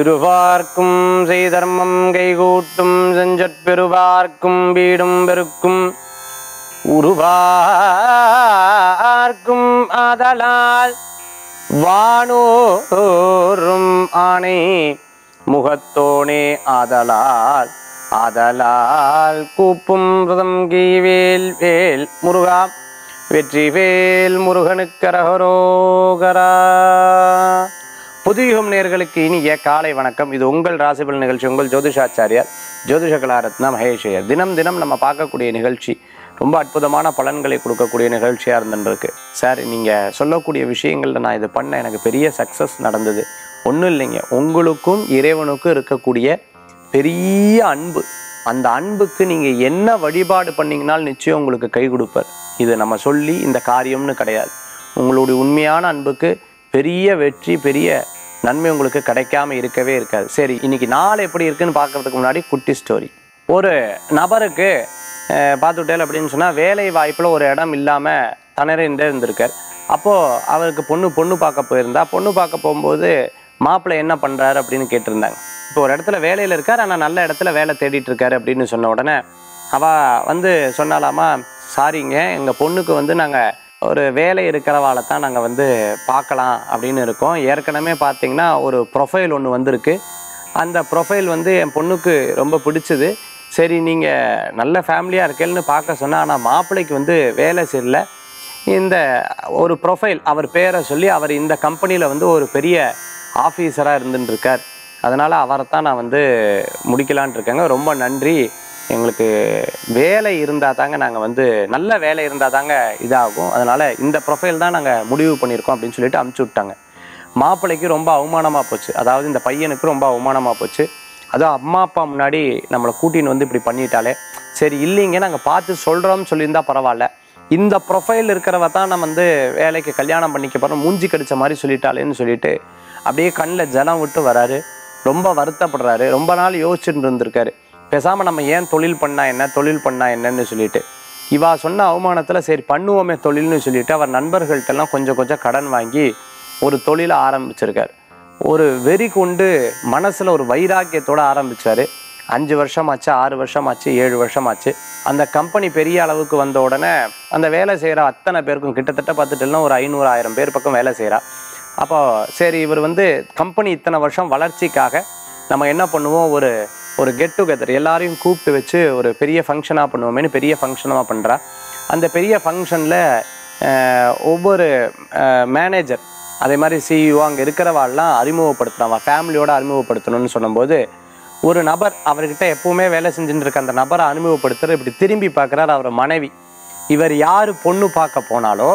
திருவார்க்கும் செய்தர்மம் கைகூட்டும் செஞ்சற்பெருவார்க்கும் வீடும் பெருக்கும் உருவார்க்கும் ஆதலால் வானோரும் ஆணை முகத்தோனே ஆதலால் ஆதலால் கூப்பும் ரதம் கீவேல் வேல் முருகா வெற்றி வேல் முருகனுக்கரகரோகரா புதுயுகம் நேர்களுக்கு இனிய காலை வணக்கம் இது உங்கள் ராசிபல் நிகழ்ச்சி உங்கள் ஜோதிஷாச்சாரியார் ஜோதிஷ கலாரத்னா மகேஷையர் தினம் தினம் நம்ம பார்க்கக்கூடிய நிகழ்ச்சி ரொம்ப அற்புதமான பலன்களை கொடுக்கக்கூடிய நிகழ்ச்சியாக இருந்துருக்கு சார் நீங்கள் சொல்லக்கூடிய விஷயங்களில் நான் இது பண்ண எனக்கு பெரிய சக்ஸஸ் நடந்தது ஒன்றும் இல்லைங்க உங்களுக்கும் இறைவனுக்கும் இருக்கக்கூடிய பெரிய அன்பு அந்த அன்புக்கு நீங்கள் என்ன வழிபாடு பண்ணீங்கனாலும் நிச்சயம் உங்களுக்கு கை கொடுப்பார் இது நம்ம சொல்லி இந்த காரியம்னு கிடையாது உங்களுடைய உண்மையான அன்புக்கு பெரிய வெற்றி பெரிய நன்மை உங்களுக்கு கிடைக்காம இருக்கவே இருக்காது சரி இன்னைக்கு நாள் எப்படி இருக்குன்னு பார்க்கறதுக்கு முன்னாடி குட்டி ஸ்டோரி ஒரு நபருக்கு அஹ், பார்த்துட்டேல் அப்படின்னு சொன்னால் வேலை வாய்ப்பில் ஒரு இடம் இல்லாமல் திணறிண்டே இருந்திருக்கார் அப்போது அவருக்கு பொண்ணு பொண்ணு பார்க்க போயிருந்தா பொண்ணு பார்க்க போகும்போது மாப்பிள்ளை என்ன பண்ணுறாரு அப்படின்னு கேட்டிருந்தாங்க இப்போ ஒரு இடத்துல வேலையில் இருக்கார் ஆனால் நல்ல இடத்துல வேலை தேடிட்டு இருக்காரு அப்படின்னு சொன்ன உடனே அவ வந்து சொன்னாலாமா சாரிங்க எங்கள் பொண்ணுக்கு வந்து நாங்கள் ஒரு வேலை இருக்கிறவாளை தான் நாங்கள் வந்து பார்க்கலாம் அப்படின்னு இருக்கோம் ஏற்கனவே பார்த்தீங்கன்னா ஒரு ப்ரொஃபைல் ஒன்று வந்திருக்கு அந்த ப்ரொஃபைல் வந்து என் பொண்ணுக்கு ரொம்ப பிடிச்சது சரி நீங்கள் நல்ல ஃபேமிலியாக இருக்கேன்னு பார்க்க சொன்னால் ஆனால் மாப்பிள்ளைக்கு வந்து வேலை சரியில்லை இந்த ஒரு ப்ரொஃபைல் அவர் பேரை சொல்லி அவர் இந்த கம்பெனியில் வந்து ஒரு பெரிய ஆஃபீஸராக இருந்துட்டு இருக்கார் அதனால் அவரை தான் நான் வந்து முடிக்கலான் இருக்கேங்க ரொம்ப நன்றி எங்களுக்கு வேலை இருந்தால் தாங்க நாங்கள் வந்து நல்ல வேலை இருந்தால் தாங்க இதாகும் அதனால் இந்த ப்ரொஃபைல் தான் நாங்கள் முடிவு பண்ணியிருக்கோம் அப்படின்னு சொல்லிட்டு அமுச்சு விட்டாங்க மாப்பிள்ளைக்கு ரொம்ப அவமானமாக போச்சு அதாவது இந்த பையனுக்கு ரொம்ப அவமானமாக போச்சு அதுவும் அம்மா அப்பா முன்னாடி நம்மளை கூட்டின்னு வந்து இப்படி பண்ணிட்டாலே சரி இல்லைங்க நாங்கள் பார்த்து சொல்கிறோம்னு சொல்லியிருந்தா பரவாயில்ல இந்த ப்ரொஃபைல் இருக்கிறவ தான் நம்ம வந்து வேலைக்கு கல்யாணம் பண்ணிக்க போகிறோம் மூஞ்சி கடிச்ச மாதிரி சொல்லிட்டாளேன்னு சொல்லிட்டு அப்படியே கண்ணில் ஜலம் விட்டு வராரு ரொம்ப வருத்தப்படுறாரு ரொம்ப நாள் யோசிச்சுட்டு இருந்திருக்காரு பேசாமல் நம்ம ஏன் தொழில் பண்ணா என்ன தொழில் பண்ணா என்னன்னு சொல்லிட்டு இவா சொன்ன அவமானத்தில் சரி பண்ணுவோமே தொழில்னு சொல்லிட்டு அவர் நண்பர்கள்ட்டெல்லாம் கொஞ்சம் கொஞ்சம் கடன் வாங்கி ஒரு தொழிலை ஆரம்பிச்சிருக்காரு ஒரு வெறி கொண்டு மனசில் ஒரு வைராக்கியத்தோட ஆரம்பிச்சாரு அஞ்சு வருஷம் ஆச்சு ஆறு வருஷம் ஆச்சு ஏழு வருஷம் ஆச்சு அந்த கம்பெனி பெரிய அளவுக்கு வந்த உடனே அந்த வேலை செய்கிற அத்தனை பேருக்கும் கிட்டத்தட்ட பார்த்துட்டுனா ஒரு ஐநூறு ஆயிரம் பேர் பக்கம் வேலை செய்கிறா அப்போ சரி இவர் வந்து கம்பெனி இத்தனை வருஷம் வளர்ச்சிக்காக நம்ம என்ன பண்ணுவோம் ஒரு ஒரு கெட் டுகெதர் எல்லாரையும் கூப்பிட்டு வச்சு ஒரு பெரிய ஃபங்க்ஷனாக பண்ணுவோமேனு பெரிய ஃபங்க்ஷனாக பண்ணுறா அந்த பெரிய ஃபங்க்ஷனில் ஒவ்வொரு மேனேஜர் அதே மாதிரி சிஇஓ அங்கே இருக்கிறவாள்லாம் அறிமுகப்படுத்துகிறான் ஃபேமிலியோட அறிமுகப்படுத்தணும்னு சொல்லும்போது ஒரு நபர் அவர்கிட்ட எப்பவுமே வேலை செஞ்சுட்டு இருக்க அந்த நபரை அறிமுகப்படுத்துகிற இப்படி திரும்பி பார்க்குறாரு அவர் மனைவி இவர் யார் பொண்ணு பார்க்க போனாலோ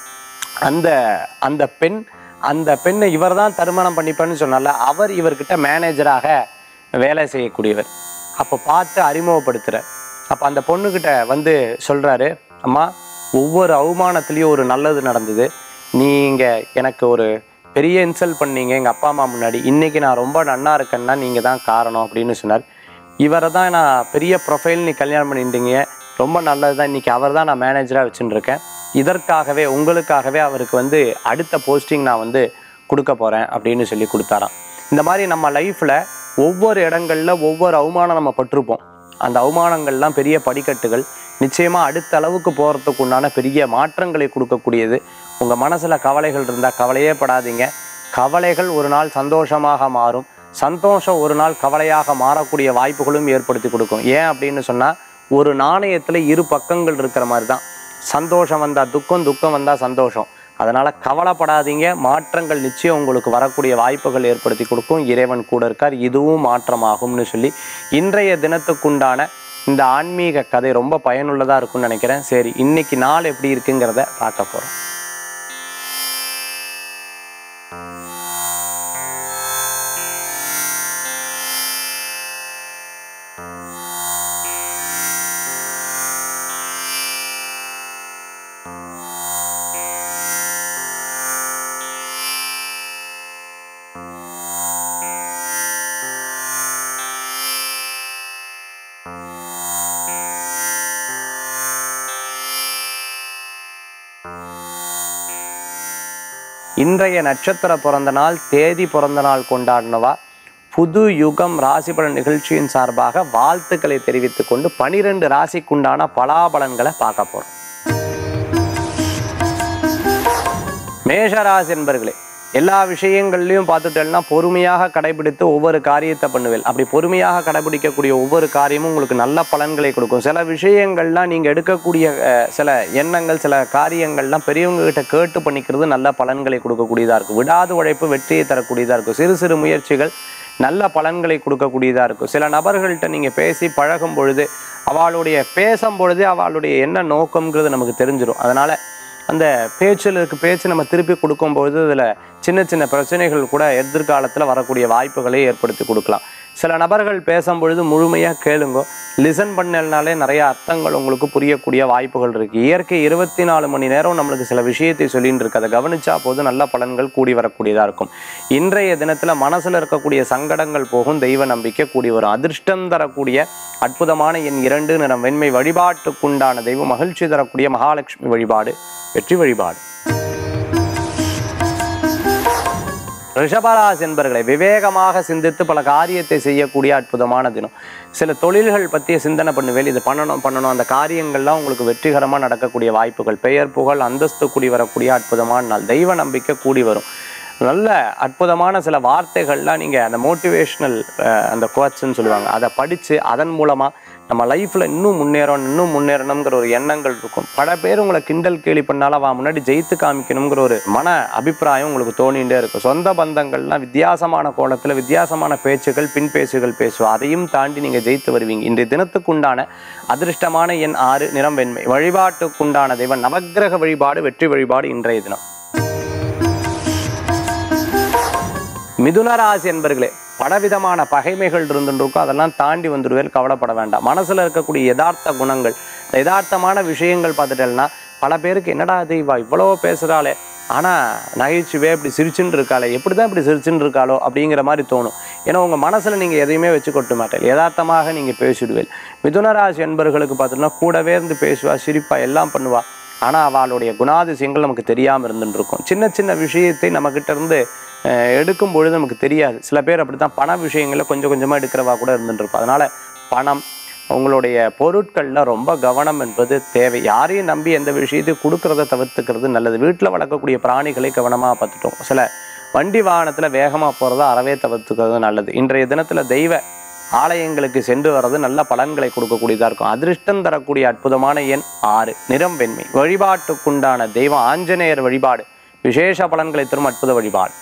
அந்த அந்த பெண் அந்த பெண்ணை இவர் தான் திருமணம் பண்ணிப்பேன்னு சொன்னால அவர் இவர்கிட்ட மேனேஜராக வேலை செய்யக்கூடியவர் அப்போ பார்த்து அறிமுகப்படுத்துகிறார் அப்போ அந்த பொண்ணுக்கிட்ட வந்து சொல்கிறாரு அம்மா ஒவ்வொரு அவமானத்துலேயும் ஒரு நல்லது நடந்தது நீங்கள் எனக்கு ஒரு பெரிய இன்சல்ட் பண்ணீங்க எங்கள் அப்பா அம்மா முன்னாடி இன்றைக்கி நான் ரொம்ப நன்னா இருக்கேன்னா நீங்கள் தான் காரணம் அப்படின்னு சொன்னார் இவரை தான் நான் பெரிய ப்ரொஃபைல் நீ கல்யாணம் பண்ணிட்டீங்க ரொம்ப நல்லது தான் இன்றைக்கி அவர் தான் நான் மேனேஜராக வச்சுட்டு இருக்கேன் இதற்காகவே உங்களுக்காகவே அவருக்கு வந்து அடுத்த போஸ்டிங் நான் வந்து கொடுக்க போகிறேன் அப்படின்னு சொல்லி கொடுத்தாராம் இந்த மாதிரி நம்ம லைஃப்பில் ஒவ்வொரு இடங்களில் ஒவ்வொரு அவமானம் நம்ம பட்டிருப்போம் அந்த அவமானங்கள்லாம் பெரிய படிக்கட்டுகள் நிச்சயமாக அடுத்த அளவுக்கு போகிறதுக்கு உண்டான பெரிய மாற்றங்களை கொடுக்கக்கூடியது உங்கள் மனசில் கவலைகள் இருந்தால் கவலையே படாதீங்க கவலைகள் ஒரு நாள் சந்தோஷமாக மாறும் சந்தோஷம் ஒரு நாள் கவலையாக மாறக்கூடிய வாய்ப்புகளும் ஏற்படுத்தி கொடுக்கும் ஏன் அப்படின்னு சொன்னால் ஒரு நாணயத்தில் இரு பக்கங்கள் இருக்கிற மாதிரி தான் சந்தோஷம் வந்தால் துக்கம் துக்கம் வந்தால் சந்தோஷம் அதனால் கவலைப்படாதீங்க மாற்றங்கள் நிச்சயம் உங்களுக்கு வரக்கூடிய வாய்ப்புகள் ஏற்படுத்தி கொடுக்கும் இறைவன் கூட இருக்கார் இதுவும் மாற்றமாகும்னு சொல்லி இன்றைய தினத்துக்குண்டான இந்த ஆன்மீக கதை ரொம்ப பயனுள்ளதாக இருக்கும்னு நினைக்கிறேன் சரி இன்னைக்கு நாள் எப்படி இருக்குங்கிறத பார்க்க போகிறோம் இன்றைய நட்சத்திர பிறந்த நாள் தேதி பிறந்த நாள் கொண்டாடினவா புது யுகம் ராசி பலன் நிகழ்ச்சியின் சார்பாக வாழ்த்துக்களை தெரிவித்துக் கொண்டு பனிரெண்டு ராசிக்குண்டான பலாபலன்களை பார்க்க போறோம் மேஷராசி என்பர்களே எல்லா விஷயங்கள்லையும் பார்த்துட்டேன்னா பொறுமையாக கடைபிடித்து ஒவ்வொரு காரியத்தை பண்ணுவேன் அப்படி பொறுமையாக கடைபிடிக்கக்கூடிய ஒவ்வொரு காரியமும் உங்களுக்கு நல்ல பலன்களை கொடுக்கும் சில விஷயங்கள்லாம் நீங்கள் எடுக்கக்கூடிய அஹ், சில எண்ணங்கள் சில காரியங்கள்லாம் பெரியவங்க கிட்ட கேட்டு பண்ணிக்கிறது நல்ல பலன்களை கொடுக்கக்கூடியதாக இருக்கும் விடாத உழைப்பு வெற்றியை தரக்கூடியதாக இருக்கும் சிறு சிறு முயற்சிகள் நல்ல பலன்களை கொடுக்கக்கூடியதாக இருக்கும் சில நபர்கள்ட்ட நீங்கள் பேசி பழகும் பொழுது அவளுடைய பேசும் பொழுது அவளுடைய என்ன நோக்கம்ங்கிறது நமக்கு தெரிஞ்சிடும் அதனால் அந்த பேச்சில் இருக்க பேச்சு நம்ம திருப்பி கொடுக்கும்போது அதில் சின்ன சின்ன பிரச்சனைகள் கூட எதிர்காலத்தில் வரக்கூடிய வாய்ப்புகளை ஏற்படுத்தி கொடுக்கலாம் சில நபர்கள் பேசும்பொழுது முழுமையாக கேளுங்க லிசன் பண்ணலனாலே நிறைய அர்த்தங்கள் உங்களுக்கு புரியக்கூடிய வாய்ப்புகள் இருக்குது இயற்கை இருபத்தி நாலு மணி நேரம் நம்மளுக்கு சில விஷயத்தை சொல்லிட்டு இருக்கு அதை கவனிச்சா போது நல்ல பலன்கள் கூடி வரக்கூடியதாக இருக்கும் இன்றைய தினத்தில் மனசில் இருக்கக்கூடிய சங்கடங்கள் போகும் தெய்வ நம்பிக்கை கூடி வரும் அதிர்ஷ்டம் தரக்கூடிய அற்புதமான என் இரண்டு நிறம் வெண்மை வழிபாட்டுக்குண்டான தெய்வம் மகிழ்ச்சி தரக்கூடிய மகாலட்சுமி வழிபாடு வெற்றி வழிபாடு ரிஷபராசி என்பர்களை விவேகமாக சிந்தித்து பல காரியத்தை செய்யக்கூடிய அற்புதமான தினம் சில தொழில்கள் பற்றிய சிந்தனை பண்ணுவேன் இது பண்ணணும் பண்ணணும் அந்த காரியங்கள்லாம் உங்களுக்கு வெற்றிகரமாக நடக்கக்கூடிய வாய்ப்புகள் பெயர் புகழ் அந்தஸ்து கூடி வரக்கூடிய அற்புதமான நாள் தெய்வ நம்பிக்கை கூடி வரும் நல்ல அற்புதமான சில வார்த்தைகள்லாம் நீங்கள் அந்த மோட்டிவேஷ்னல் அந்த கோட்ஸ்ன்னு சொல்லுவாங்க அதை படித்து அதன் மூலமாக நம்ம லைஃப்பில் இன்னும் முன்னேறணும் இன்னும் முன்னேறணுங்கிற ஒரு எண்ணங்கள் இருக்கும் பல பேர் உங்களை கிண்டல் கேலி பண்ணாலும் அவன் முன்னாடி ஜெயித்து காமிக்கணுங்கிற ஒரு மன அபிப்பிராயம் உங்களுக்கு தோணிகிட்டே இருக்கும் சொந்த பந்தங்கள்லாம் வித்தியாசமான கோலத்தில் வித்தியாசமான பேச்சுகள் பின் பேச்சுகள் பேசுவோம் அதையும் தாண்டி நீங்கள் ஜெயித்து வருவீங்க இன்றைய தினத்துக்குண்டான அதிர்ஷ்டமான எண் ஆறு நிறம் வெண்மை வழிபாட்டுக்குண்டான தெய்வம் நவக்கிரக வழிபாடு வெற்றி வழிபாடு இன்றைய தினம் மிதுன ராசி என்பர்களே பலவிதமான பகைமைகள் இருந்துருக்கும் அதெல்லாம் தாண்டி வந்துடுவேன் கவலைப்பட வேண்டாம் மனசுல இருக்கக்கூடிய யதார்த்த குணங்கள் இந்த யதார்த்தமான விஷயங்கள் பார்த்துட்டேன்னா பல பேருக்கு என்னடா இது இவா இவ்வளோ பேசுகிறாளே ஆனால் நகைச்சுவே இப்படி சிரிச்சுன்னு இருக்காளே எப்படி தான் இப்படி சிரிச்சுன்னு இருக்காளோ அப்படிங்கிற மாதிரி தோணும் ஏன்னா உங்கள் மனசில் நீங்கள் எதையுமே வச்சு கொட்ட மாட்டேன் யதார்த்தமாக நீங்கள் பேசிடுவேன் மிதுனராசி என்பர்களுக்கு பார்த்தீங்கன்னா கூடவே இருந்து பேசுவா சிரிப்பா எல்லாம் பண்ணுவா ஆனால் அவளுடைய குணாதிசயங்கள் நமக்கு தெரியாமல் இருந்துட்டு இருக்கும் சின்ன சின்ன விஷயத்தை நம்மக்கிட்ட இருந்து அஹ், எடுக்கும் பொழுது நமக்கு தெரியாது சில பேர் அப்படி தான் பண விஷயங்களில் கொஞ்சம் கொஞ்சமாக எடுக்கிறவா கூட இருந்துட்டு இருப்பா அதனால் பணம் உங்களுடைய பொருட்களில் ரொம்ப கவனம் என்பது தேவை யாரையும் நம்பி எந்த விஷயத்தையும் கொடுக்கறத தவிர்த்துக்கிறது நல்லது வீட்டில் வளர்க்கக்கூடிய பிராணிகளை கவனமாக பார்த்துட்டோம் சில வண்டி வாகனத்தில் வேகமாக போகிறத அறவே தவிர்த்துக்கிறது நல்லது இன்றைய தினத்தில் தெய்வ ஆலயங்களுக்கு சென்று வர்றது நல்ல பலன்களை கொடுக்கக்கூடியதாக இருக்கும் அதிர்ஷ்டம் தரக்கூடிய அற்புதமான எண் ஆறு நிறம் வெண்மை வழிபாட்டுக்குண்டான தெய்வம் ஆஞ்சநேயர் வழிபாடு விசேஷ பலன்களை தரும் அற்புத வழிபாடு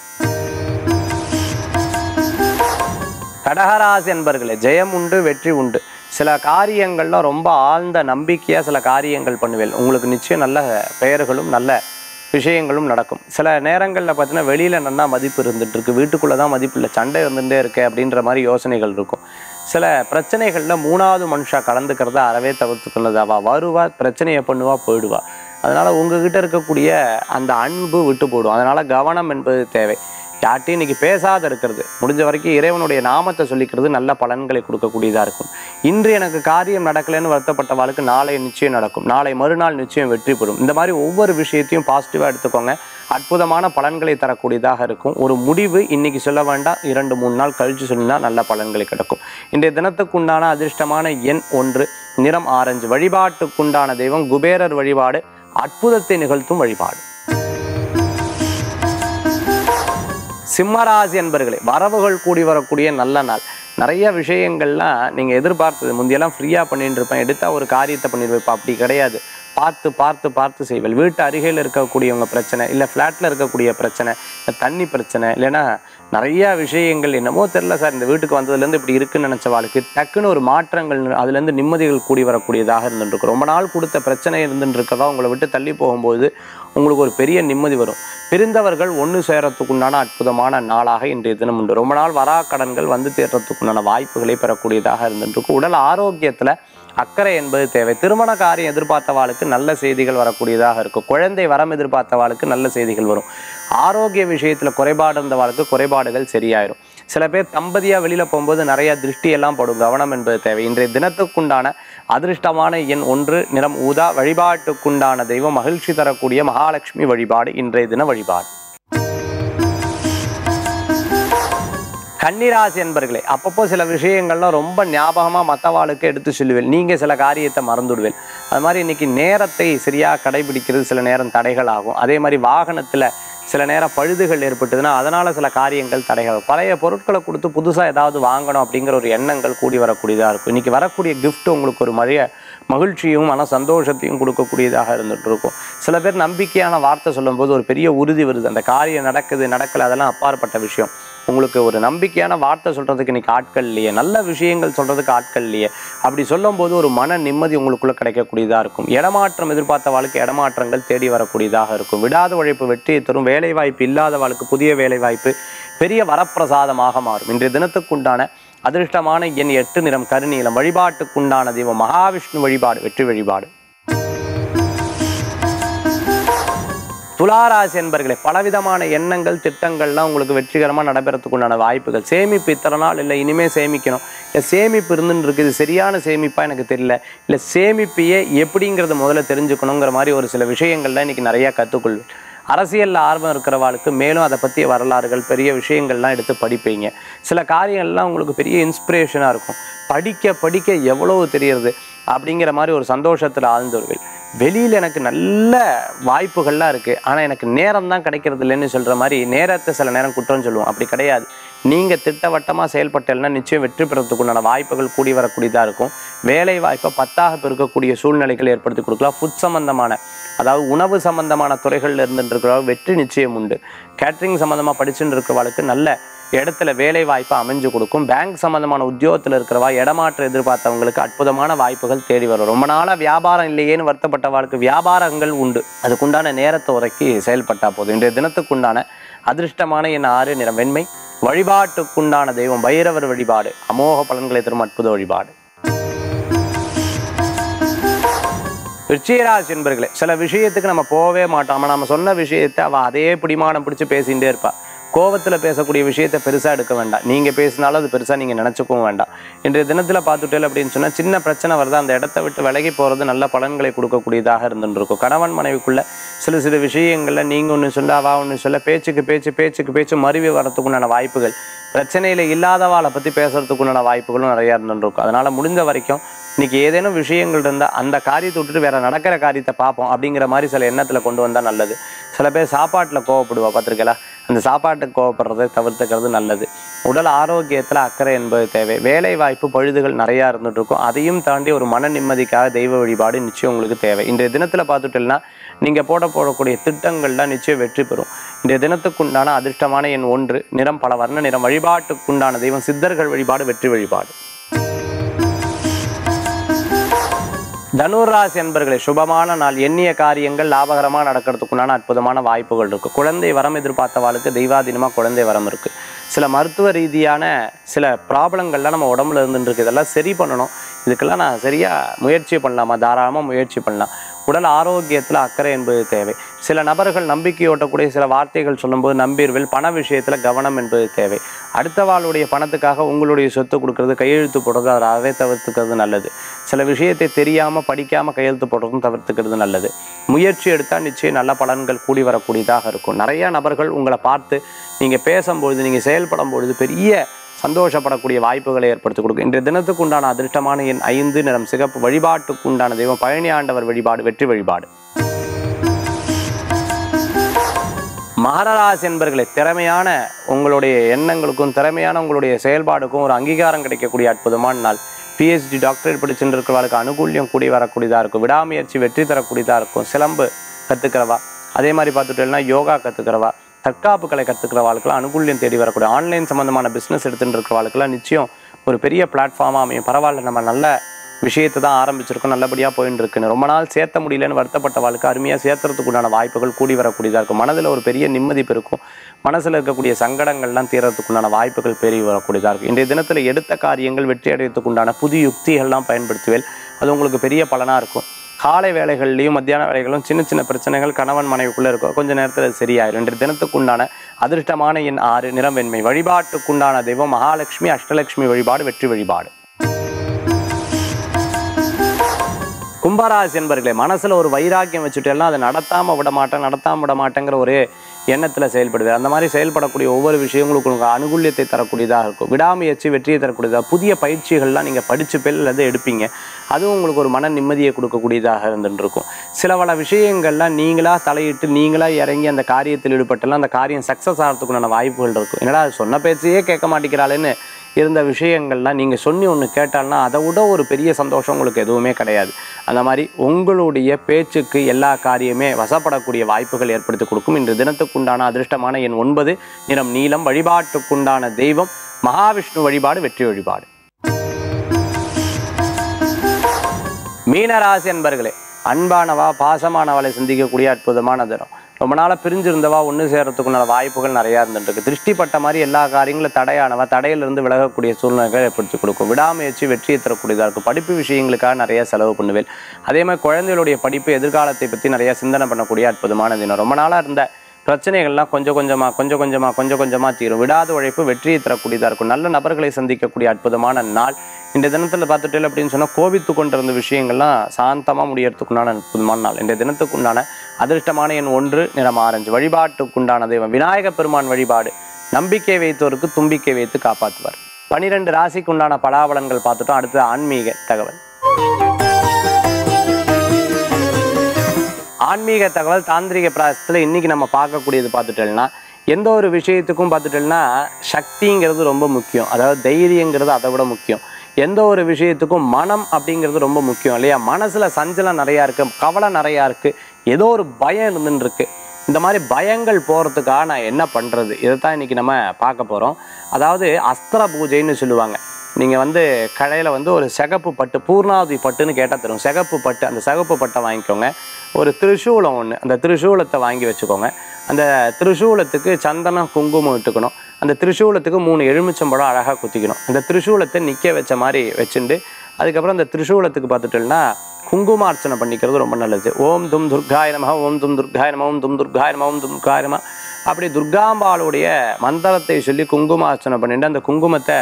கடகராசி என்பர்களே ஜெயம் உண்டு வெற்றி உண்டு சில காரியங்கள்லாம் ரொம்ப ஆழ்ந்த நம்பிக்கையாக சில காரியங்கள் பண்ணுவேன் உங்களுக்கு நிச்சயம் நல்ல பெயர்களும் நல்ல விஷயங்களும் நடக்கும் சில நேரங்களில் பார்த்தீங்கன்னா வெளியில் நல்லா மதிப்பு இருந்துட்டு இருக்கு வீட்டுக்குள்ளே தான் மதிப்பு இல்லை சண்டை இருந்துகிட்டே இருக்கு அப்படின்ற மாதிரி யோசனைகள் இருக்கும் சில பிரச்சனைகளில் மூணாவது மனுஷா கலந்துக்கிறத அறவே தவிர்த்துக்கொள்ளது அவள் வருவா பிரச்சனையை பண்ணுவா போயிடுவா அதனால் உங்ககிட்ட இருக்கக்கூடிய அந்த அன்பு விட்டு போடும் அதனால் கவனம் என்பது தேவை யார்ட்டையும் இன்னைக்கு பேசாத இருக்கிறது முடிஞ்ச வரைக்கும் இறைவனுடைய நாமத்தை சொல்லிக்கிறது நல்ல பலன்களை கொடுக்கக்கூடியதாக இருக்கும் இன்று எனக்கு காரியம் நடக்கலைன்னு வருத்தப்பட்டவாளுக்கு நாளை நிச்சயம் நடக்கும் நாளை மறுநாள் நிச்சயம் வெற்றி பெறும் இந்த மாதிரி ஒவ்வொரு விஷயத்தையும் பாசிட்டிவாக எடுத்துக்கோங்க அற்புதமான பலன்களை தரக்கூடியதாக இருக்கும் ஒரு முடிவு இன்னைக்கு சொல்ல வேண்டாம் இரண்டு மூணு நாள் கழிச்சு சொன்னா நல்ல பலன்களை கிடைக்கும் இன்றைய தினத்துக்குண்டான அதிர்ஷ்டமான எண் ஒன்று நிறம் ஆரஞ்சு வழிபாட்டுக்குண்டான தெய்வம் குபேரர் வழிபாடு அற்புதத்தை நிகழ்த்தும் வழிபாடு சிம்மராசி என்பர்களே வரவுகள் கூடி வரக்கூடிய நல்ல நாள் நிறைய விஷயங்கள்லாம் நீங்கள் எதிர்பார்த்தது முந்தையெல்லாம் ஃப்ரீயாக பண்ணிட்டு இருப்பேன் எடுத்தா ஒரு காரியத்தை பண்ணிடுவேன் அப்படி கிடையாது பார்த்து பார்த்து பார்த்து செய்வேன் வீட்டு அருகில் இருக்கக்கூடியவங்க பிரச்சனை இல்லை ஃப்ளாட்டில் இருக்கக்கூடிய பிரச்சனை இல்லை தண்ணி பிரச்சனை இல்லைன்னா நிறைய விஷயங்கள் என்னமோ தெரில சார் இந்த வீட்டுக்கு வந்ததுலேருந்து இப்படி இருக்குன்னு நினச்ச வாழ்க்கை டக்குன்னு ஒரு மாற்றங்கள் அதுலேருந்து நிம்மதிகள் கூடி வரக்கூடியதாக இருந்துருக்கு ரொம்ப நாள் கொடுத்த பிரச்சனை இருந்துட்டு இருக்கதா உங்களை விட்டு தள்ளி போகும்போது உங்களுக்கு ஒரு பெரிய நிம்மதி வரும் பிரிந்தவர்கள் ஒன்று சேரத்துக்குண்டான அற்புதமான நாளாக இன்றைய தினம் உண்டு ரொம்ப நாள் வரா கடன்கள் வந்து தேர்றதுக்குண்டான வாய்ப்புகளை பெறக்கூடியதாக இருந்துருக்கு உடல் ஆரோக்கியத்தில் அக்கறை என்பது தேவை திருமண காரியம் எதிர்பார்த்தவாளுக்கு நல்ல செய்திகள் வரக்கூடியதாக இருக்கும் குழந்தை வரம் எதிர்பார்த்தவாளுக்கு நல்ல செய்திகள் வரும் ஆரோக்கிய விஷயத்தில் குறைபாடு இருந்தவாளுக்கு குறைபாடுகள் சரியாயிரும் சில பேர் தம்பதியாக வெளியில் போகும்போது நிறைய திருஷ்டியெல்லாம் படும் கவனம் என்பது தேவை இன்றைய தினத்துக்குண்டான அதிர்ஷ்டமான எண் ஒன்று நிறம் ஊதா வழிபாட்டுக்குண்டான தெய்வம் மகிழ்ச்சி தரக்கூடிய மகாலட்சுமி வழிபாடு இன்றைய தின வழிபாடு கன்னிராசி என்பர்களே அப்பப்போ சில விஷயங்கள்லாம் ரொம்ப ஞாபகமாக மற்றவாளுக்கு எடுத்து சொல்லுவேன் நீங்கள் சில காரியத்தை மறந்துடுவேன் அது மாதிரி இன்னைக்கு நேரத்தை சரியாக கடைபிடிக்கிறது சில நேரம் தடைகள் ஆகும் அதே மாதிரி வாகனத்தில் சில நேரம் பழுதுகள் ஏற்பட்டதுன்னா அதனால் சில காரியங்கள் தடைகள் பழைய பொருட்களை கொடுத்து புதுசாக ஏதாவது வாங்கணும் அப்படிங்கிற ஒரு எண்ணங்கள் கூடி வரக்கூடியதாக இருக்கும் இன்றைக்கி வரக்கூடிய gift உங்களுக்கு ஒரு மரிய மகிழ்ச்சியும் மன சந்தோஷத்தையும் கொடுக்கக்கூடியதாக இருந்துட்டு இருக்கும் சில பேர் நம்பிக்கையான வார்த்தை சொல்லும்போது ஒரு பெரிய உறுதி வருது அந்த காரியம் நடக்குது நடக்கல அதெல்லாம் அப்பாற்பட்ட விஷயம் உங்களுக்கு ஒரு நம்பிக்கையான வார்த்தை சொல்கிறதுக்கு இன்னைக்கு ஆட்கள் இல்லையே நல்ல விஷயங்கள் சொல்கிறதுக்கு ஆட்கள் இல்லையே அப்படி சொல்லும்போது ஒரு மன நிம்மதி உங்களுக்குள்ள கிடைக்கக்கூடியதாக இருக்கும் இடமாற்றம் எதிர்பார்த்த வாழ்க்கை இடமாற்றங்கள் தேடி வரக்கூடியதாக இருக்கும் விடாத உழைப்பு வெற்றியை தரும் வேலை வாய்ப்பு இல்லாத வாழ்க்கை புதிய வேலை வாய்ப்பு பெரிய வரப்பிரசாதமாக மாறும் இன்றைய தினத்துக்குண்டான அதிர்ஷ்டமான எண் எட்டு நிறம் கருநீலம் வழிபாட்டுக்குண்டான தெய்வம் மகாவிஷ்ணு வழிபாடு வெற்றி வழிபாடு துளாராசி என்பர்களே பலவிதமான எண்ணங்கள் திட்டங்கள்லாம் உங்களுக்கு வெற்றிகரமாக நடைபெறத்துக்கு உண்டான வாய்ப்புகள் சேமிப்பு இத்தனை நாள் இல்லை இனிமே சேமிக்கணும் இல்லை சேமிப்பு இருந்துன்னு இருக்குது சரியான சேமிப்பாக எனக்கு தெரியல இல்லை சேமிப்பையே எப்படிங்கிறத முதல்ல தெரிஞ்சுக்கணுங்கிற மாதிரி ஒரு சில விஷயங்கள்லாம் இன்னைக்கு நிறையா கற்றுக்கொள்வேன் அரசியலில் ஆர்வம் இருக்கிறவாளுக்கு மேலும் அதை பற்றிய வரலாறுகள் பெரிய விஷயங்கள்லாம் எடுத்து படிப்பீங்க சில காரியங்கள்லாம் உங்களுக்கு பெரிய இன்ஸ்பிரேஷனாக இருக்கும் படிக்க படிக்க எவ்வளவு தெரியறது அப்படிங்கிற மாதிரி ஒரு சந்தோஷத்தில் ஆழ்ந்தவர்கள் வெளியில் எனக்கு நல்ல வாய்ப்புகள்லாம் இருக்குது ஆனால் எனக்கு நேரம் தான் கிடைக்கிறது இல்லைன்னு சொல்கிற மாதிரி நேரத்தை சில நேரம் குற்றம் சொல்லுவோம் அப்படி கிடையாது நீங்கள் திட்டவட்டமாக செயல்பட்டேன்னா நிச்சயம் வெற்றி பெறத்துக்கு உண்டான வாய்ப்புகள் கூடி வரக்கூடியதாக இருக்கும் வேலை வாய்ப்பை பத்தாக பெருக்கக்கூடிய சூழ்நிலைகள் ஏற்படுத்தி கொடுக்கலாம் ஃபுட் சம்பந்தமான அதாவது உணவு சம்பந்தமான துறைகளில் இருந்துட்டு இருக்கிறவங்க வெற்றி நிச்சயம் உண்டு கேட்ரிங் சம்பந்தமாக படிச்சுட்டு இருக்கிறவளுக்கு நல்ல இடத்துல வேலை வாய்ப்பை அமைஞ்சு கொடுக்கும் பேங்க் சம்பந்தமான உத்தியோகத்தில் இருக்கிறவா இடமாற்றம் எதிர்பார்த்தவங்களுக்கு அற்புதமான வாய்ப்புகள் தேடி வரும் ரொம்ப நாளாக வியாபாரம் இல்லையேன்னு வருத்தப்பட்டவாளுக்கு வியாபாரங்கள் உண்டு அதுக்குண்டான நேரத்தை உரைக்கி செயல்பட்டா போதும் இன்றைய தினத்துக்குண்டான அதிர்ஷ்டமான என் ஆறு நிறம் வெண்மை வழிபாட்டுக்குண்டான தெய்வம் பைரவர் வழிபாடு அமோக பலன்களை தரும் அற்புத வழிபாடு விருச்சிகராசி என்பர்களே சில விஷயத்துக்கு நம்ம போகவே மாட்டோம் ஆமா நம்ம சொன்ன விஷயத்தை அவள் அதே பிடிமானம் பிடிச்சி பேசிகிட்டே இருப்பா கோவத்தில் பேசக்கூடிய விஷயத்தை பெருசாக எடுக்க வேண்டாம் நீங்கள் பேசினாலும் அது பெருசாக நீங்கள் நினச்சிக்கவும் வேண்டாம் இன்றைய தினத்தில் பார்த்துட்டேன் அப்படின்னு சொன்னால் சின்ன பிரச்சனை வருது அந்த இடத்த விட்டு விலகி போகிறது நல்ல பலன்களை கொடுக்கக்கூடியதாக இருந்துருக்கும் கணவன் மனைவிக்குள்ள சில சில விஷயங்களில் நீங்கள் ஒன்று சொல்ல அவா ஒன்று சொல்ல பேச்சுக்கு பேச்சு பேச்சுக்கு பேச்சு மருவி வரத்துக்குண்டான வாய்ப்புகள் பிரச்சனையில் இல்லாதவாளை பற்றி பேசுறதுக்குண்டான வாய்ப்புகளும் நிறையா இருந்துருக்கும் அதனால் முடிஞ்ச வரைக்கும் இன்னைக்கு ஏதேனும் விஷயங்கள் இருந்தால் அந்த காரியத்தை விட்டுட்டு வேற நடக்கிற காரியத்தை பார்ப்போம் அப்படிங்கிற மாதிரி சில எண்ணத்தில் கொண்டு வந்தால் நல்லது சில பேர் சாப்பாட்டில் கோவப்படுவா பார்த்துருக்கலா அந்த சாப்பாட்டுக்கு கோவப்படுறதை தவிர்த்துக்கிறது நல்லது உடல் ஆரோக்கியத்தில் அக்கறை என்பது தேவை வேலை வாய்ப்பு பழுதுகள் நிறையா இருந்துட்டு இருக்கும் அதையும் தாண்டி ஒரு மன நிம்மதிக்காக தெய்வ வழிபாடு நிச்சயம் உங்களுக்கு தேவை இன்றைய தினத்தில் பார்த்துட்டீங்கன்னா நீங்கள் போட போடக்கூடிய திட்டங்கள்லாம் நிச்சயம் வெற்றி பெறும் இன்றைய தினத்துக்குண்டான அதிர்ஷ்டமான எண் ஒன்று நிறம் பல வர்ண நிறம் வழிபாட்டுக்குண்டான தெய்வம் சித்தர்கள் வழிபாடு வெற்றி வழிபாடு தனுராசி என்பர்களே சுபமான நாள் எண்ணிய காரியங்கள் லாபகரமாக நடக்கிறதுக்குண்டான அற்புதமான வாய்ப்புகள் இருக்குது குழந்தை வரம் எதிர்பார்த்தவாளுக்கு தெய்வாதீனமாக குழந்தை வரம் இருக்குது சில மருத்துவ ரீதியான சில ப்ராப்ளங்கள்லாம் நம்ம உடம்புல இருந்துட்டு இருக்கு இதெல்லாம் சரி பண்ணணும் இதுக்கெல்லாம் நான் சரியாக முயற்சி பண்ணலாமா தாராளமாக முயற்சி பண்ணலாம் உடல் ஆரோக்கியத்தில் அக்கறை என்பது தேவை சில நபர்கள் நம்பிக்கையோட்டக்கூடிய சில வார்த்தைகள் சொல்லும்போது நம்பிடுவில் பண விஷயத்தில் கவனம் என்பது தேவை அடுத்த வாளுடைய பணத்துக்காக உங்களுடைய சொத்து கொடுக்கறது கையெழுத்து போடுறது அதை அறவே தவிர்த்துக்கிறது நல்லது சில விஷயத்தை தெரியாமல் படிக்காமல் கையெழுத்து போடுறதும் தவிர்த்துக்கிறது நல்லது முயற்சி எடுத்தால் நிச்சயம் நல்ல பலன்கள் கூடி வரக்கூடியதாக இருக்கும் நிறையா நபர்கள் உங்களை பார்த்து நீங்கள் பேசும்பொழுது நீங்கள் செயல்படும் பொழுது பெரிய சந்தோஷப்படக்கூடிய வாய்ப்புகளை ஏற்படுத்தி கொடுக்கும் இன்றைய தினத்துக்கு உண்டான அதிர்ஷ்டமான எண் ஐந்து நிறம் சிகப்பு வழிபாட்டுக்கு உண்டான தெய்வம் பழனி ஆண்டவர் வழிபாடு வெற்றி வழிபாடு மகராசி என்பர்களே திறமையான உங்களுடைய எண்ணங்களுக்கும் திறமையான உங்களுடைய செயல்பாடுக்கும் ஒரு அங்கீகாரம் கிடைக்கக்கூடிய அற்புதமான நாள் பிஹெச்டி டாக்டரேட் படிச்சுட்டு இருக்கிறவர்களுக்கு அனுகூல்யம் கூடி வரக்கூடியதாக இருக்கும் விடாமுயற்சி வெற்றி தரக்கூடியதாக இருக்கும் சிலம்பு கற்றுக்கிறவா அதே மாதிரி பார்த்துட்டோம்னா யோகா கற்றுக்கிறவா தற்காப்பு கலை கற்றுக்கிறவாளுக்கெல்லாம் அனுகூல்யம் தேடி வரக்கூடிய ஆன்லைன் சம்மந்தமான பிஸ்னஸ் எடுத்துட்டு இருக்கிறவாளுக்கெல்லாம் நிச்சயம் ஒரு பெரிய பிளாட்ஃபார்மாக அமையும் பரவாயில்ல நம்ம நல்ல விஷயத்தை தான் ஆரம்பிச்சிருக்கோம் நல்லபடியாக போயின்னு இருக்குன்னு ரொம்ப நாள் சேர்த்த முடியலன்னு வருத்தப்பட்ட வாழ்க்கை அருமையாக சேர்த்துறதுக்கு உண்டான வாய்ப்புகள் கூடி வரக்கூடியதாக இருக்கும் மனதில் ஒரு பெரிய நிம்மதி பெருக்கும் மனசில் இருக்கக்கூடிய சங்கடங்கள்லாம் தீரத்துக்குண்டான வாய்ப்புகள் பெருகி வரக்கூடியதாக இருக்கும் இன்றைய தினத்தில் எடுத்த காரியங்கள் வெற்றி அடையறதுக்கு உண்டான புது யுக்திகள்லாம் பயன்படுத்துவேன் அது உங்களுக்கு பெரிய பலனாக இருக்கும் காலை வேலைகள்லையும் மத்தியான வேலைகளும் சின்ன சின்ன பிரச்சனைகள் கணவன் மனைவிக்குள்ளே இருக்கும் கொஞ்ச நேரத்தில் அது சரியாயிரும் இன்றைய தினத்துக்குண்டான அதிர்ஷ்டமான எண் ஆறு நிறம் வெண்மை வழிபாட்டுக்குண்டான தெய்வம் மகாலட்சுமி அஷ்டலட்சுமி வழிபாடு வெற்றி வழிபாடு கும்பராசி என்பர்களே மனசில் ஒரு வைராக்கியம் வச்சுட்டேன்னா அதை நடத்தாமல் விட மாட்டேன் நடத்தாமல் விட மாட்டேங்கிற ஒரு எண்ணத்தில் செயல்படுது அந்த மாதிரி செயல்படக்கூடிய ஒவ்வொரு விஷயங்களுக்கும் உங்களுக்கு அனுகூல்யத்தை தரக்கூடியதாக இருக்கும் விடாமுயற்சி வெற்றியை தரக்கூடியதாக புதிய பயிற்சிகள்லாம் நீங்கள் படிச்சு பேர் அல்லது எடுப்பீங்க அதுவும் உங்களுக்கு ஒரு மன நிம்மதியை கொடுக்கக்கூடியதாக இருந்துட்டு இருக்கும் சில பல விஷயங்கள்லாம் நீங்களாக தலையிட்டு நீங்களாக இறங்கி அந்த காரியத்தில் ஈடுபட்டெல்லாம் அந்த காரியம் சக்ஸஸ் ஆகிறதுக்குண்டான வாய்ப்புகள் இருக்கும் என்னடா அது சொன்ன பேச்சையே கேட்க மாட்டேங்கிறாளேன்னு இருந்த விஷயங்கள்லாம் நீங்கள் சொல்லி ஒன்று கேட்டால்னா அதை விட ஒரு பெரிய சந்தோஷம் உங்களுக்கு எதுவுமே கிடையாது அந்த மாதிரி உங்களுடைய பேச்சுக்கு எல்லா காரியமே வசப்படக்கூடிய வாய்ப்புகள் ஏற்படுத்தி கொடுக்கும் இன்று தினத்துக்குண்டான அதிர்ஷ்டமான எண் ஒன்பது நிறம் நீலம் வழிபாட்டுக்குண்டான தெய்வம் மகாவிஷ்ணு வழிபாடு வெற்றி வழிபாடு மீனராசி அன்பர்களே அன்பானவா பாசமானவளை சிந்திக்கக்கூடிய அற்புதமான தினம் ரொம்ப நாளாக பிரிஞ்சிருந்தவா ஒன்று சேர்றதுக்குண்டான வாய்ப்புகள் நிறையா இருந்துருக்கு திருஷ்டிப்பட்ட மாதிரி எல்லா காரியங்களும் தடையானவா தடையிலிருந்து விலகக்கூடிய சூழ்நிலைகள் ஏற்படுத்தி கொடுக்கும் விடாமுயற்சி வெற்றியை தரக்கூடியதாக இருக்கும் படிப்பு விஷயங்களுக்காக நிறைய செலவு பண்ணுவேன் அதே மாதிரி குழந்தைகளுடைய படிப்பு எதிர்காலத்தை பற்றி நிறைய சிந்தனை பண்ணக்கூடிய அற்புதமான தினம் ரொம்ப நாளாக இருந்த பிரச்சனைகள்லாம் கொஞ்சம் கொஞ்சமாக கொஞ்சம் கொஞ்சமாக கொஞ்சம் கொஞ்சமாக தீரும் விடாத உழைப்பு வெற்றியை தரக்கூடியதாக இருக்கும் நல்ல நபர்களை சந்திக்கக்கூடிய அற்புதமான நாள் இந்த தினத்தில் பார்த்துட்டு அப்படின்னு சொன்னால் கோபித்து கொண்டிருந்த விஷயங்கள்லாம் சாந்தமாக முடியறதுக்குண்டான அற்புதமான நாள் இந்த தினத்துக்குண்டான அதிர்ஷ்டமான எண் ஒன்று நிறம் ஆரஞ்சு வழிபாட்டுக்குண்டான தெய்வம் விநாயக பெருமான் வழிபாடு நம்பிக்கை வைத்தோருக்கு தும்பிக்கை வைத்து காப்பாற்றுவார் பனிரெண்டு ராசிக்குண்டான பலாபலன்கள் பார்த்துட்டோம் அடுத்து ஆன்மீக தகவல் ஆன்மீக தகவல் தாந்திரிக பிராயசத்தில் இன்னைக்கு நம்ம பார்க்கக்கூடியது பார்த்துட்டோம்னா எந்த ஒரு விஷயத்துக்கும் பார்த்துட்டோம்னா சக்திங்கிறது ரொம்ப முக்கியம் அதாவது தைரியங்கிறது அதை விட முக்கியம் எந்த ஒரு விஷயத்துக்கும் மனம் அப்படிங்கிறது ரொம்ப முக்கியம் இல்லையா மனசுல சஞ்சலம் நிறையா இருக்கு கவலை நிறையா இருக்கு ஏதோ ஒரு பயம் இருந்துன்னு இருக்கு இந்த மாதிரி பயங்கள் போகிறதுக்காக நான் என்ன பண்ணுறது இதை தான் இன்றைக்கி நம்ம பார்க்க போகிறோம் அதாவது அஸ்திர பூஜைன்னு சொல்லுவாங்க நீங்கள் வந்து கடையில் வந்து ஒரு சிகப்பு பட்டு பூர்ணாவதி பட்டுன்னு கேட்டால் தரும் சிகப்பு பட்டு அந்த சிகப்பு பட்டை வாங்கிக்கோங்க ஒரு திரிசூலம் ஒன்று அந்த திரிசூலத்தை வாங்கி வச்சுக்கோங்க அந்த திரிசூலத்துக்கு சந்தனம் குங்குமம் இட்டுக்கணும் அந்த திரிசூலத்துக்கு மூணு எலுமிச்சம்பழம் அழகாக குத்திக்கணும் அந்த திரிசூலத்தை நிற்க வச்ச மாதிரி வச்சுட்டு அதுக்கப்புறம் அந்த திரிசூலத்துக்கு பார்த்துட்டோம்னா குங்குமார்ச்சனை பண்ணிக்கிறது ரொம்ப நல்லது ஓம் தும் துர்காய நம ஓம் தும் துர்காய நம ஓம் தும் துர்காய நம ஓம் தும் துர்காய நம அப்படி துர்காம்பாளுடைய மந்திரத்தை சொல்லி குங்குமார்ச்சனை பண்ணிட்டு அந்த குங்குமத்தை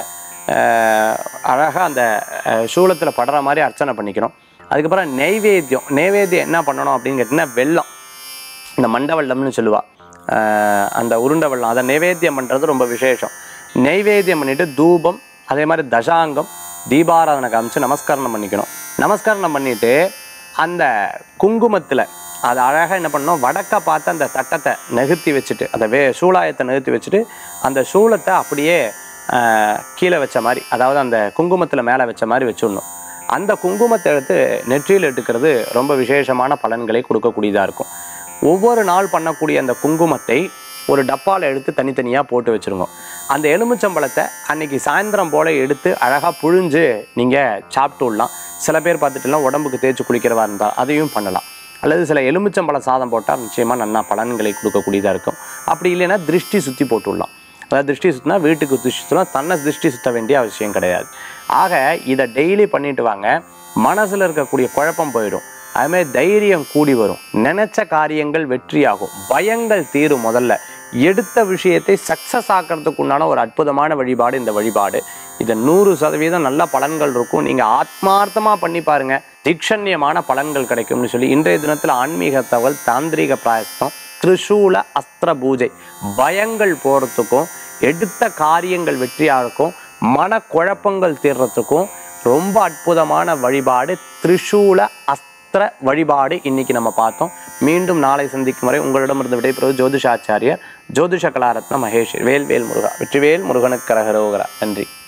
அழகாக அந்த சூளத்தில் படுற மாதிரி அர்ச்சனை பண்ணிக்கணும் அதுக்கப்புறம் நெய்வேத்தியம் நெய்வேத்தியம் என்ன பண்ணணும் அப்படின்னு கேட்டிங்கன்னா வெல்லம் இந்த மண்ட வெள்ளம்னு சொல்லுவா ஆஹ் அந்த உருண்டை வெள்ளம் அதை நைவேத்தியம் பண்ணுறது ரொம்ப விசேஷம் நைவேத்தியம் பண்ணிட்டு தூபம் அதே மாதிரி தசாங்கம் தீபாராதனை காமிச்சு நமஸ்கரணம் பண்ணிக்கணும் நமஸ்கரணம் பண்ணிட்டு அந்த குங்குமத்தில் அதை அழகாக என்ன பண்ணணும் வடக்க பார்த்து அந்த தட்டத்தை நெகுத்தி வச்சுட்டு அந்த வே சூளாயத்தை நெகுத்தி வச்சுட்டு அந்த சூளத்தை அப்படியே ஆஹ், கீழே வச்ச மாதிரி அதாவது அந்த குங்குமத்தில் மேலே வச்ச மாதிரி வச்சுடணும் அந்த குங்குமத்தை எடுத்து நெற்றியில் எடுக்கிறது ரொம்ப விசேஷமான பலன்களை கொடுக்கக்கூடியதாக இருக்கும் ஒவ்வொரு நாள் பண்ணக்கூடிய அந்த குங்குமத்தை ஒரு டப்பாவில் எடுத்து தனித்தனியாக போட்டு வச்சுருங்க அந்த எலுமிச்சம்பழத்தை அன்னைக்கு சாயந்தரம் போல் எடுத்து அழகாக புழிஞ்சு நீங்கள் சாப்பிட்டு விடலாம் சில பேர் பார்த்துட்டுலாம் உடம்புக்கு தேய்ச்சி குளிக்கிறவா இருந்தால் அதையும் பண்ணலாம் அல்லது சில எலுமிச்சம்பழ சாதம் போட்டால் நிச்சயமாக நல்லா பலன்களை கொடுக்கக்கூடியதாக இருக்கும் அப்படி இல்லைன்னா திருஷ்டி சுற்றி போட்டு விடலாம் அதாவது திருஷ்டி சுற்றினா வீட்டுக்கு திருஷ்டி சுற்றலாம் தன்னை திருஷ்டி சுத்த வேண்டிய அவசியம் கிடையாது ஆக இதை டெய்லி பண்ணிட்டு வாங்க மனசில் இருக்கக்கூடிய குழப்பம் போயிடும் அதுமாதிரி தைரியம் கூடி வரும் நினைச்ச காரியங்கள் வெற்றியாகும் பயங்கள் தீரும் முதல்ல எடுத்த விஷயத்தை சக்ஸஸ் ஆக்கிறதுக்கு உண்டான ஒரு அற்புதமான வழிபாடு இந்த வழிபாடு இது நூறு சதவீதம் நல்ல பலன்கள் இருக்கும் நீங்கள் ஆத்மார்த்தமாக பண்ணி பாருங்க தீக்ஷண்யமான பலன்கள் கிடைக்கும்னு சொல்லி இன்றைய தினத்தில் ஆன்மீக தகவல் தாந்திரீக பிராயஸ்தம் திரிசூல அஸ்திர பூஜை பயங்கள் போகிறதுக்கும் எடுத்த காரியங்கள் வெற்றியாகிறதுக்கும் மனக்குழப்பங்கள் தீர்றதுக்கும் ரொம்ப அற்புதமான வழிபாடு திரிசூல அஸ்திர வழிபாடு இன்னைக்கு நம்ம பார்த்தோம் மீண்டும் நாளை சந்திக்கும் வரை உங்களிடமிருந்து விடைபெறுவது ஜோதிஷாச்சாரியர் ஜோதிஷ கலாரத்ன மகேஷ் வேல் வேல் முருகா வெற்றிவேல் முருகனுக்கு கரகரோகரா நன்றி